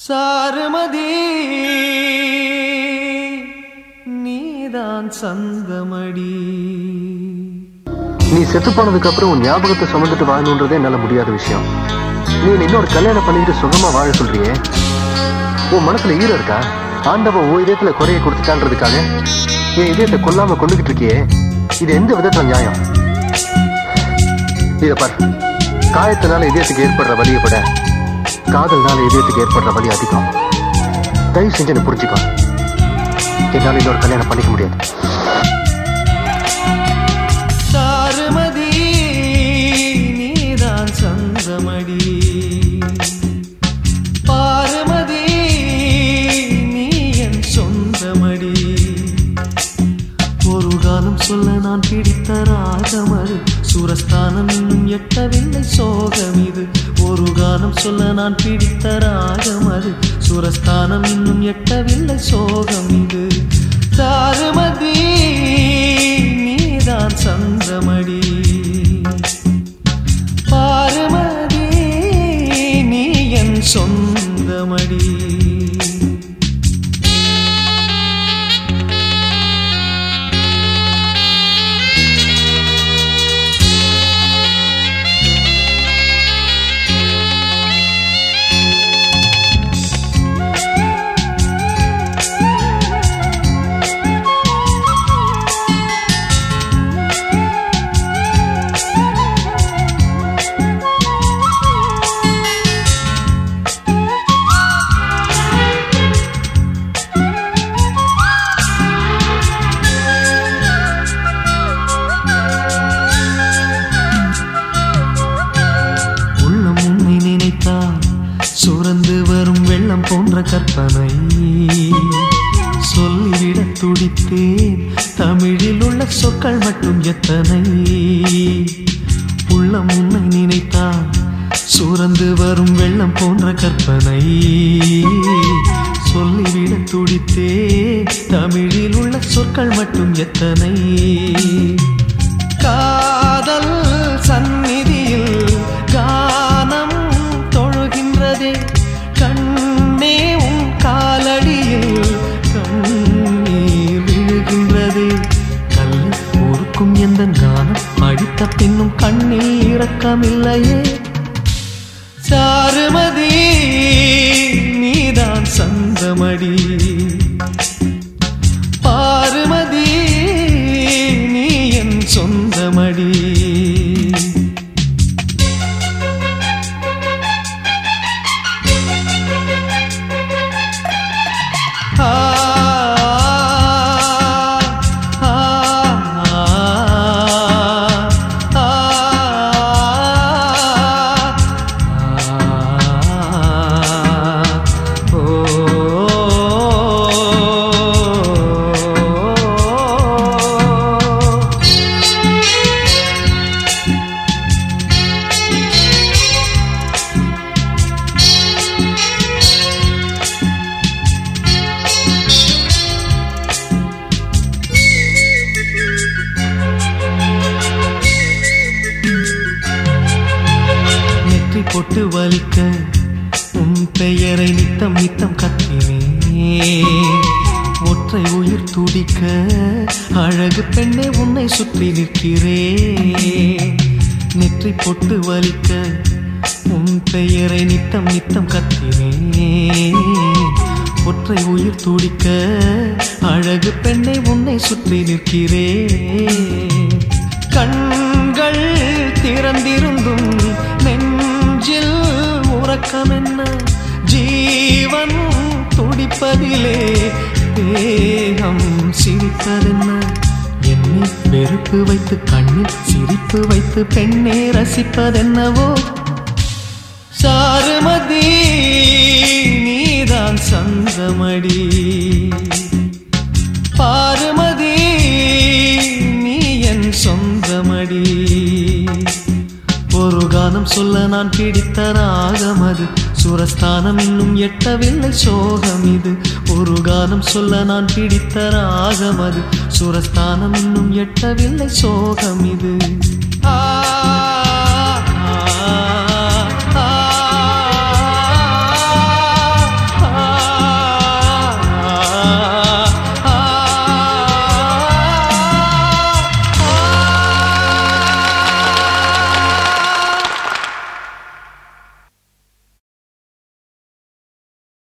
சாருமதி நீதான் சந்தமடி நீ செத்து போனதுக்கு அப்புறம் உன் ஞாபகத்தை சுமந்துட்டு வாழணுன்றதே என்னால முடியாத விஷயம் நீ என்னை இன்னொரு கல்யாணம் பண்ணிட்டு சுகமா வாழ சொல்றியே உன் மனசுல ஈரம் இருக்கா ஆண்டவன் உன் இதயத்துல குறைய கொடுத்துட்டான்றதுக்காக என் இதயத்தை கொல்லாம கொண்டுகிட்டு இருக்கியே இது எந்த விதத்துல நியாயம் இத பார் காயத்தினால இதயத்துக்கு ஏற்படுற வலியை விட காதல்னால இதயத்துக்கு ஏற்படுற வலி அதிகம் தயவு செஞ்சு என்ன புரிஞ்சுக்கோ என்னால இன்னொரு கல்யாணம் பண்ணிக்க முடியாது சாருமதி நீதான் சந்தமடி பாருமதி நீ என் சொந்தமடி ஒரு காலம் சொல்ல நான் பிடித்த ராகம் அது சூரஸ்தானம் இன்னும் எட்டவில்லை சோகம் இது ஒரு காலம் சொல்ல நான் பிடித்த ராகம் அது சூரஸ்தானம் இன்னும் எட்டவில்லை சோகம் இது சாருமதி நீதான் சந்தமடி பாருமதி நீ என் சொந்தமடி உள்ளம் உன்னை நினைத்தால் சுரந்து வரும் வெள்ளம் போன்ற கற்பனை சொல்லிவிட துடித்தேன் தமிழில் உள்ள சொற்கள் மட்டும் எத்தனை உள்ளம் உன்னை நினைத்தால் சுரந்து வரும் வெள்ளம் போன்ற கற்பனை சொல்லிவிட துடித்தே தமிழில் உள்ள சொற்கள் மட்டும் எத்தனை காதல் சந்நிதியில் கானம் தொழுகின்றதே கண்ணே உன் காலடியில் கண்ணீர் விழுகின்றதே கல்லை ஊருக்கும் எந்த கானம் அடித்த பின்னும் கண்ணீர் இறக்கமில்லையே சாருமதி நீதான் சந்தமடி பாருமதி நீ என் சொந்தமடி ஆ, ஆ, ஆ, ஆ, ஓ நெற்றி பொட்டு வலிக்க உன் பெயரை நித்தம் நித்தம் கத்தினே ஒற்றை உயிர் துடிக்க அழகு பெண்ணே உன்னை சுற்றி நிற்கிறே நெற்றி பொட்டு வலிக்க உன் பெயரை நித்தம் நித்தம் கத்தினே ஒற்றை உயிர் துடிக்க அழகு பெண்ணை உன்னை சுற்றி நிற்கிறே கண்கள் திறந்திருந்தும் நெஞ்சில் உறக்கம் என்ன ஜீவன் துடிப்பதிலே தேகம் சிரிப்பதென்ன என்னை வெறுப்பு வைத்து கண்ணில் சிரிப்பு வைத்து பெண்ணே ரசிப்பதென்னவோ சாருமதி நீதான் சந்தமடி பாருமதி நீ என் சொந்தமடி ஒரு கானம் சொல்ல நான் பிடித்த ராகம் அது சுரஸ்தானம் இன்னும் எட்டவில்லை சோகம் இது ஒரு கானம் சொல்ல நான் பிடித்த ராகம் அது சுரஸ்தானம் இன்னும் எட்டவில்லை சோகம் இது ஆ